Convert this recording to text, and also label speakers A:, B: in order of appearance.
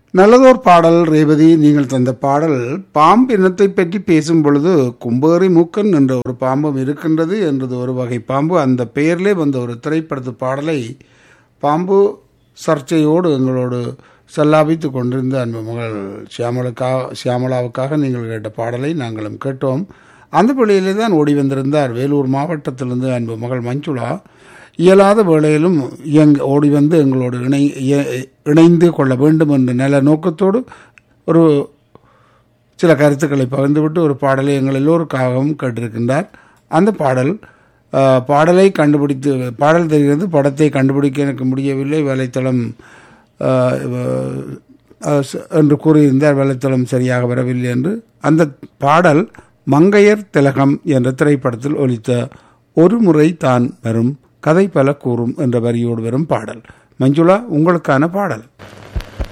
A: நல்லதோர் பாடல் ரேவதி நீங்கள் தந்த பாடல் பாம்பு இனத்தை பற்றி பேசும் பொழுது கும்பேறி மூக்கன் என்ற ஒரு பாம்பும் இருக்கின்றது என்றது ஒரு வகை பாம்பு அந்த பெயரிலே வந்த ஒரு திரைப்படத்து பாடலை பாம்பு சர்ச்சையோடு எங்களோடு செல்லாபித்து கொண்டிருந்த அன்பு மகள் சியாமலுக்காக சியாமலாவுக்காக நீங்கள் கேட்ட பாடலை நாங்களும் கேட்டோம் அந்த பள்ளியிலே தான் ஓடி வந்திருந்தார் வேலூர் மாவட்டத்திலிருந்து அன்பு மகள் மஞ்சுளா இயலாத வேளையிலும் இயங் ஓடி வந்து எங்களோடு இணை இய- இணைந்து கொள்ள வேண்டும் என்ற நல்ல நோக்கத்தோடு ஒரு சில கருத்துக்களை பகிர்ந்துவிட்டு ஒரு பாடலை எங்கள் எல்லோருக்காகவும் கேட்டிருக்கின்றார் அந்த பாடல் அஹ், பாடலை கண்டுபிடித்து பாடல் தெரிகிறது படத்தை கண்டுபிடிக்க எனக்கு முடியவில்லை வலைத்தளம் அஹ், அஹ், ச- என்று கூறியிருந்தார் வலைத்தளம் சரியாக வரவில்லை என்று அந்த பாடல் மங்கையர் திலகம் என்ற திரைப்படத்தில் ஒலித்த ஒரு முறை தான் வரும் கதை பல கூறும் என்ற வரியோடு வரும் பாடல் மஞ்சுளா உங்களுக்கான பாடல்